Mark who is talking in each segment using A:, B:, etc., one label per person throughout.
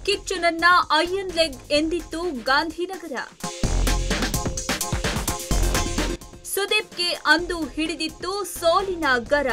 A: ಕಿಚ್ಚನನ್ನ iron leg ಎಂದಿತ್ತು ಗಾಂಧಿನಗರ ಸುದೀಪ್ಗೆ ಅಂದು ಹಿಡಿದಿತ್ತು ಸೋಲಿನ ಗರ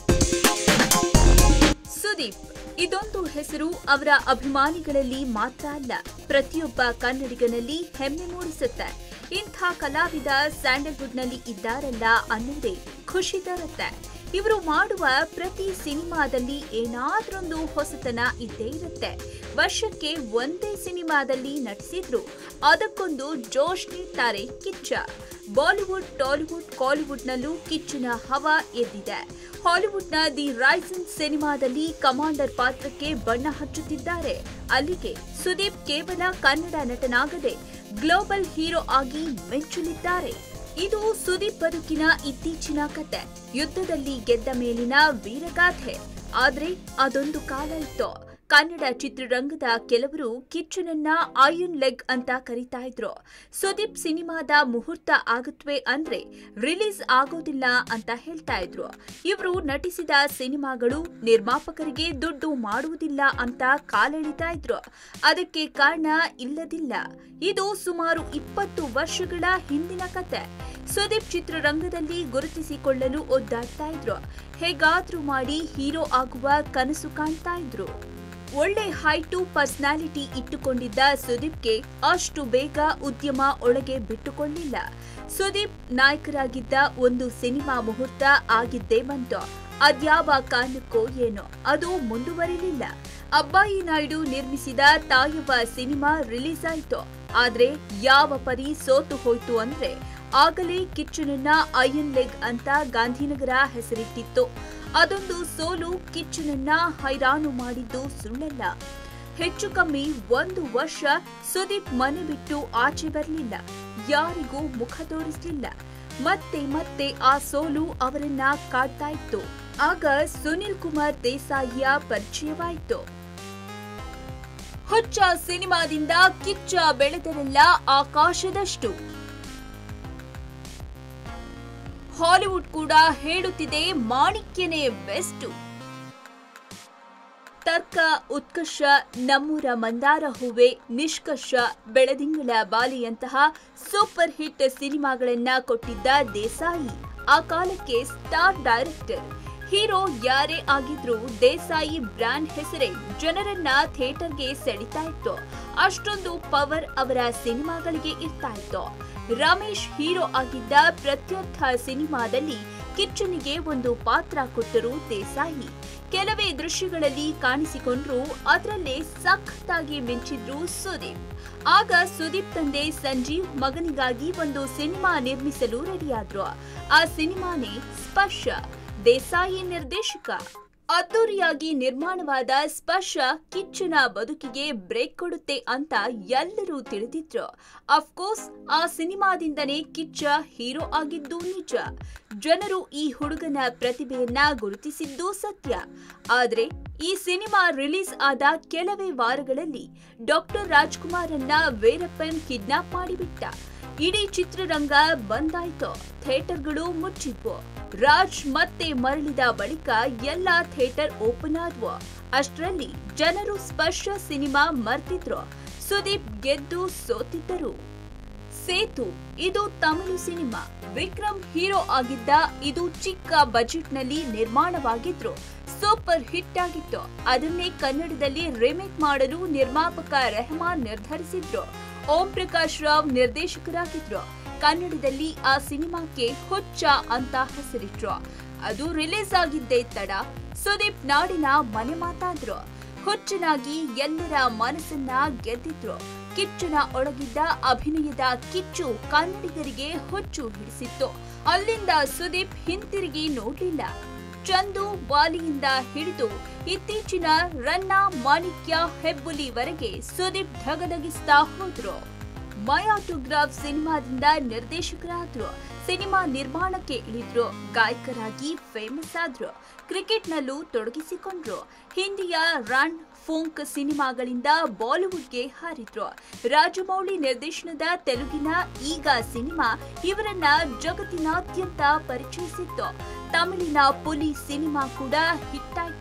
A: ಸುದೀಪ್ ಇದೊಂದು ಹೆಸರು ಅವರ ಅಭಿಮಾನಿಗಳಲ್ಲಿ ಮಾತ್ರ ಅಲ್ಲ ಪ್ರತಿಯೊಬ್ಬ ಕನ್ನಡಿಗನಲ್ಲಿ ಹೆಮ್ಮೆ ಮೂಡಿಸುತ್ತೆ ಇಂಥ ಕಲಾವಿದ ಸ್ಯಾಂಡಲ್ವುಡ್ನಲ್ಲಿ ಇದ್ದಾರಲ್ಲ ಅನ್ನೋದೇ ಖುಷಿ ತರುತ್ತೆ ಇವರು ಮಾಡುವ ಪ್ರತಿ ಸಿನಿಮಾದಲ್ಲಿ ಏನಾದ್ರೊಂದು ಹೊಸತನ ಇದ್ದೇ ಇರುತ್ತೆ ವರ್ಷಕ್ಕೆ ಒಂದೇ ಸಿನಿಮಾದಲ್ಲಿ ನಟಿಸಿದ್ರು ಅದಕ್ಕೊಂದು ಜೋಶ್ ನೀಡ್ತಾರೆ ಕಿಚ್ಚ ಬಾಲಿವುಡ್ ಟಾಲಿವುಡ್ ಕಾಲಿವುಡ್ನಲ್ಲೂ ಕಿಚ್ಚನ ಹವಾ ಎದ್ದಿದೆ ಹಾಲಿವುಡ್ನ ದಿ ರೈಸನ್ ಸಿನಿಮಾದಲ್ಲಿ ಕಮಾಂಡರ್ ಪಾತ್ರಕ್ಕೆ ಬಣ್ಣ ಹಚ್ಚುತ್ತಿದ್ದಾರೆ ಅಲ್ಲಿಗೆ ಸುದೀಪ್ ಕೇವಲ ಕನ್ನಡ ನಟನಾಗದೆ ಗ್ಲೋಬಲ್ ಹೀರೋ ಆಗಿ ಮೆಚ್ಚುಲಿದ್ದಾರೆ ಇದು ಸುದೀಪ್ ಬದುಕಿನ ಇತ್ತೀಚಿನ ಕತೆ ಯುದ್ಧದಲ್ಲಿ ಗೆದ್ದ ಮೇಲಿನ ವೀರಗಾಥೆ ಆದ್ರೆ ಅದೊಂದು ಕಾಲ ಇತ್ತು ಕನ್ನಡ ಚಿತ್ರರಂಗದ ಕೆಲವರು ಕಿಚ್ಚನನ್ನ ಆಯನ್ ಲೆಗ್ ಅಂತ ಕರೀತಾ ಇದ್ರು ಸುದೀಪ್ ಸಿನಿಮಾದ ಮುಹೂರ್ತ ಆಗುತ್ತವೆ ಅಂದ್ರೆ ರಿಲೀಸ್ ಆಗೋದಿಲ್ಲ ಅಂತ ಹೇಳ್ತಾ ಇದ್ರು ಇವರು ನಟಿಸಿದ ಸಿನಿಮಾಗಳು ನಿರ್ಮಾಪಕರಿಗೆ ದುಡ್ಡು ಮಾಡುವುದಿಲ್ಲ ಅಂತ ಕಾಲೆಳಿತಾ ಇದ್ರು ಅದಕ್ಕೆ ಕಾರಣ ಇಲ್ಲದಿಲ್ಲ ಇದು ಸುಮಾರು ಇಪ್ಪತ್ತು ವರ್ಷಗಳ ಹಿಂದಿನ ಕತೆ ಸುದೀಪ್ ಚಿತ್ರರಂಗದಲ್ಲಿ ಗುರುತಿಸಿಕೊಳ್ಳಲು ಒದ್ದಾಡ್ತಾ ಇದ್ರು ಹೇಗಾದ್ರೂ ಮಾಡಿ ಹೀರೋ ಆಗುವ ಕನಸು ಕಾಣ್ತಾ ಇದ್ರು ಒಳ್ಳೆ ಹೈಟು ಪರ್ಸನಾಲಿಟಿ ಇಟ್ಟುಕೊಂಡಿದ್ದ ಸುದೀಪ್ಗೆ ಅಷ್ಟು ಬೇಗ ಉದ್ಯಮ ಒಳಗೆ ಬಿಟ್ಟುಕೊಳ್ಳಿಲ್ಲ ಸುದೀಪ್ ನಾಯಕರಾಗಿದ್ದ ಒಂದು ಸಿನಿಮಾ ಮುಹೂರ್ತ ಆಗಿದ್ದೇ ಬಂತು ಅದ್ಯಾವ ಕಾರಣಕ್ಕೋ ಏನೋ ಅದು ಮುಂದುವರಿಲಿಲ್ಲ ಅಬ್ಬಾಯಿ ನಾಯ್ಡು ನಿರ್ಮಿಸಿದ ತಾಯವ್ವ ಸಿನಿಮಾ ರಿಲೀಸ್ ಆಯ್ತು ಆದ್ರೆ ಯಾವ ಪರಿ ಸೋತು ಹೋಯ್ತು ಅಂದ್ರೆ ಆಗಲೇ ಕಿಚ್ಚನನ್ನ ಐಯನ್ ಲೆಗ್ ಅಂತ ಗಾಂಧಿನಗರ ಹೆಸರಿಟ್ಟಿತ್ತು ಅದೊಂದು ಸೋಲು ಕಿಚ್ಚನನ್ನ ಹೈರಾಣು ಮಾಡಿದ್ದು ಸುಳ್ಳಲ್ಲ ಹೆಚ್ಚು ಕಮ್ಮಿ ಒಂದು ವರ್ಷ ಸುದೀಪ್ ಮನೆ ಬಿಟ್ಟು ಆಚೆ ಬರಲಿಲ್ಲ ಯಾರಿಗೂ ಮುಖ ತೋರಿಸಲಿಲ್ಲ ಮತ್ತೆ ಮತ್ತೆ ಆ ಸೋಲು ಅವರನ್ನ ಕಾಡ್ತಾ ಇತ್ತು ಆಗ ಸುನಿಲ್ ಕುಮಾರ್ ದೇಸಾಯಿಯ ಪರಿಚಯವಾಯಿತು ಹುಚ್ಚ ಸಿನಿಮಾದಿಂದ ಕಿಚ್ಚ ಬೆಳೆದರೆಲ್ಲ ಆಕಾಶದಷ್ಟು ಹಾಲಿವುಡ್ ಕೂಡ ಹೇಳುತ್ತಿದೆ ಮಾಣಿಕ್ಯನೇ ಬೆಸ್ಟು ತರ್ಕ ಉತ್ಕರ್ಷ ನಮ್ಮೂರ ಮಂದಾರ ಹೂವೆ ನಿಷ್ಕರ್ಷ ಬೆಳದಿಂಗಳ ಬಾಲಿಯಂತಹ ಸೂಪರ್ ಹಿಟ್ ಸಿನಿಮಾಗಳನ್ನ ಕೊಟ್ಟಿದ್ದ ದೇಸಾಯಿ ಆ ಕಾಲಕ್ಕೆ ಸ್ಟಾರ್ ಡೈರೆಕ್ಟರ್ ಹೀರೋ ಯಾರೇ ಆಗಿದ್ರೂ ದೇಸಾಯಿ ಬ್ರ್ಯಾಂಡ್ ಹೆಸರೇ ಜನರನ್ನ ಥಿಯೇಟರ್ಗೆ ಸೆಳಿತಾ ಇತ್ತು ಅಷ್ಟೊಂದು ಪವರ್ ಅವರ ಸಿನಿಮಾಗಳಿಗೆ ಇರ್ತಾ ಇತ್ತು ರಮೇಶ್ ಹೀರೋ ಆಗಿದ್ದ ಪ್ರತ್ಯರ್ಥ ಸಿನಿಮಾದಲ್ಲಿ ಕಿಚ್ಚನಿಗೆ ಒಂದು ಪಾತ್ರ ಕೊಟ್ಟರು ದೇಸಾಯಿ ಕೆಲವೇ ದೃಶ್ಯಗಳಲ್ಲಿ ಕಾಣಿಸಿಕೊಂಡ್ರು ಅದರಲ್ಲೇ ಸಖತ್ತಾಗಿ ಮಿಂಚಿದ್ರು ಸುದೀಪ್ ಆಗ ಸುದೀಪ್ ತಂದೆ ಸಂಜೀವ್ ಮಗನಿಗಾಗಿ ಒಂದು ಸಿನಿಮಾ ನಿರ್ಮಿಸಲು ರೆಡಿಯಾದ್ರು ಆ ಸಿನಿಮಾನೇ ಸ್ಪರ್ಶ ದೇಸಾಯಿ ನಿರ್ದೇಶಕ ಅದ್ದೂರಿಯಾಗಿ ನಿರ್ಮಾಣವಾದ ಸ್ಪರ್ಶ ಕಿಚ್ಚನ ಬದುಕಿಗೆ ಬ್ರೇಕ್ ಕೊಡುತ್ತೆ ಅಂತ ಎಲ್ಲರೂ ತಿಳಿದಿದ್ರು ಅಫ್ಕೋರ್ಸ್ ಆ ಸಿನಿಮಾದಿಂದನೇ ಕಿಚ್ಚ ಹೀರೋ ಆಗಿದ್ದು ನಿಜ ಜನರು ಈ ಹುಡುಗನ ಪ್ರತಿಭೆಯನ್ನ ಗುರುತಿಸಿದ್ದು ಸತ್ಯ ಆದ್ರೆ ಈ ಸಿನಿಮಾ ರಿಲೀಸ್ ಆದ ಕೆಲವೇ ವಾರಗಳಲ್ಲಿ ಡಾಕ್ಟರ್ ರಾಜ್ಕುಮಾರನ್ನ ವೀರಪ್ಪನ್ ಕಿಡ್ನಾಪ್ ಮಾಡಿಬಿಟ್ಟ ಇಡೀ ಚಿತ್ರರಂಗ ಬಂದಾಯ್ತು ಥಿಯೇಟರ್ಗಳು ಮುಚ್ಚಿದ್ವು ರಾಜ್ ಮತ್ತೆ ಮರಳಿದ ಬಳಿಕ ಎಲ್ಲಾ ಥಿಯೇಟರ್ ಓಪನ್ ಆದ್ವು ಅಷ್ಟರಲ್ಲಿ ಜನರು ಸ್ಪರ್ಶ ಸಿನಿಮಾ ಮರ್ತಿದ್ರು ಸುದೀಪ್ ಗೆದ್ದು ಸೋತಿದ್ದರು ಸೇತು ಇದು ತಮಿಳು ಸಿನಿಮಾ ವಿಕ್ರಮ್ ಹೀರೋ ಆಗಿದ್ದ ಇದು ಚಿಕ್ಕ ಬಜೆಟ್ನಲ್ಲಿ ನಿರ್ಮಾಣವಾಗಿದ್ರು ಸೂಪರ್ ಹಿಟ್ ಆಗಿತ್ತು ಅದನ್ನೇ ಕನ್ನಡದಲ್ಲಿ ರಿಮೇಕ್ ಮಾಡಲು ನಿರ್ಮಾಪಕ ರೆಹಮಾನ್ ನಿರ್ಧರಿಸಿದ್ರು ಓಂ ಪ್ರಕಾಶ್ ರಾವ್ ನಿರ್ದೇಶಕರಾಗಿದ್ರು ಕನ್ನಡದಲ್ಲಿ ಆ ಸಿನಿಮಾಕ್ಕೆ ಹುಚ್ಚ ಅಂತ ಹೆಸರಿಟ್ರು ಅದು ರಿಲೀಸ್ ಆಗಿದ್ದೇ ತಡ ಸುದೀಪ್ ನಾಡಿನ ಮನೆ ಮಾತಾದ್ರು ಹುಚ್ಚನಾಗಿ ಎಲ್ಲರ ಮನಸ್ಸನ್ನ ಗೆದ್ದಿದ್ರು ಕಿಚ್ಚನ ಒಳಗಿದ್ದ ಅಭಿನಯದ ಕಿಚ್ಚು ಕನ್ನಡಿಗರಿಗೆ ಹುಚ್ಚು ಹಿಡಿಸಿತ್ತು ಅಲ್ಲಿಂದ ಸುದೀಪ್ ಹಿಂತಿರುಗಿ ನೋಡ್ಲಿಲ್ಲ ಚಂದು ವಾಲಿಯಿಂದ ಹಿಡಿದು ಇತ್ತೀಚಿನ ರನ್ನ ಮಾಣಿಕ್ಯ ಹೆಬ್ಬುಲಿವರೆಗೆ ಸುದೀಪ್ ಧಗಧಗಿಸ್ತಾ ಹೋದ್ರು ಮೈ ಆಟೋಗ್ರಾಫ್ ಸಿನಿಮಾದಿಂದ ನಿರ್ದೇಶಕರಾದ್ರು ಸಿನಿಮಾ ನಿರ್ಮಾಣಕ್ಕೆ ಇಳಿದ್ರು ಗಾಯಕರಾಗಿ ಫೇಮಸ್ ಆದ್ರು ಕ್ರಿಕೆಟ್ನಲ್ಲೂ ತೊಡಗಿಸಿಕೊಂಡ್ರು ಹಿಂದಿಯ ರನ್ ಫೋಂಕ್ ಸಿನಿಮಾಗಳಿಂದ ಬಾಲಿವುಡ್ಗೆ ಹಾರಿದ್ರು ರಾಜಮೌಳಿ ನಿರ್ದೇಶನದ ತೆಲುಗಿನ ಈಗ ಸಿನಿಮಾ ಇವರನ್ನ ಜಗತ್ತಿನಾದ್ಯಂತ ಪರಿಚಯಿಸಿತ್ತು ತಮಿಳಿನ ಪುಲಿ ಸಿನಿಮಾ ಕೂಡ ಹಿಟ್ ಆಯ್ತು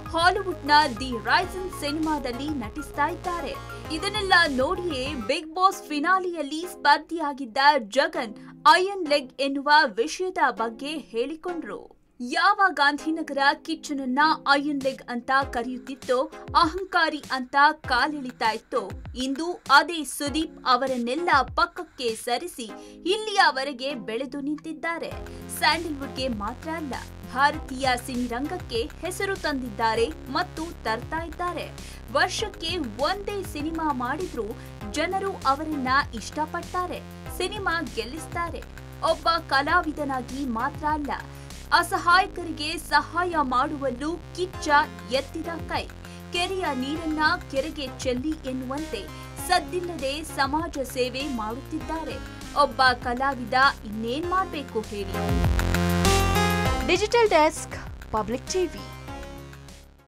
A: ಹಾಲಿವುಡ್ನ ದಿ ರೈಸನ್ ಸಿನಿಮಾದಲ್ಲಿ ನಟಿಸ್ತಾ ಇದ್ದಾರೆ ಇದನ್ನೆಲ್ಲ ನೋಡಿಯೇ ಬಿಗ್ ಬಾಸ್ ಫಿನಾಲಿಯಲ್ಲಿ ಸ್ಪರ್ಧಿಯಾಗಿದ್ದ ಜಗನ್ ಅಯನ್ ಲೆಗ್ ಎನ್ನುವ ವಿಷಯದ ಬಗ್ಗೆ ಹೇಳಿಕೊಂಡ್ರು ಯಾವ ಗಾಂಧಿನಗರ ಕಿಚನ್ ಅನ್ನ ಅಯನ್ ಲೆಗ್ ಅಂತ ಕರೆಯುತ್ತಿತ್ತೋ ಅಹಂಕಾರಿ ಅಂತ ಕಾಲೆಳಿತಾ ಇತ್ತೋ ಇಂದು ಅದೇ ಸುದೀಪ್ ಅವರನ್ನೆಲ್ಲ ಪಕ್ಕಕ್ಕೆ ಸರಿಸಿ ಇಲ್ಲಿಯವರೆಗೆ ಬೆಳೆದು ನಿಂತಿದ್ದಾರೆ ಸ್ಯಾಂಡಲ್ವುಡ್ಗೆ ಮಾತ್ರ ಅಲ್ಲ ಭಾರತೀಯ ಸಿನಿರಂಗಕ್ಕೆ ಹೆಸರು ತಂದಿದ್ದಾರೆ ಮತ್ತು ತರ್ತಾ ಇದ್ದಾರೆ ವರ್ಷಕ್ಕೆ ಒಂದೇ ಸಿನಿಮಾ ಮಾಡಿದ್ರೂ ಜನರು ಅವರನ್ನ ಇಷ್ಟಪಡ್ತಾರೆ ಸಿನಿಮಾ ಗೆಲ್ಲಿಸ್ತಾರೆ ಒಬ್ಬ ಕಲಾವಿದನಾಗಿ ಮಾತ್ರ ಅಲ್ಲ ಅಸಹಾಯಕರಿಗೆ ಸಹಾಯ ಮಾಡುವಲ್ಲೂ ಕಿಚ್ಚ ಎತ್ತಿದ ಕೈ ಕೆರೆಯ ನೀರನ್ನ ಕೆರೆಗೆ ಚೆಲ್ಲಿ ಎನ್ನುವಂತೆ ಸದ್ದಿಲ್ಲದೆ ಸಮಾಜ ಸೇವೆ ಮಾಡುತ್ತಿದ್ದಾರೆ ಒಬ್ಬ ಕಲಾವಿದ ಇನ್ನೇನ್ ಮಾಡ್ಬೇಕು ಹೇಳಿ
B: ಡಿಜಿಟಲ್ ಡೆಸ್ಕ್ ಪಬ್ಲಿಕ್ ಟಿವಿ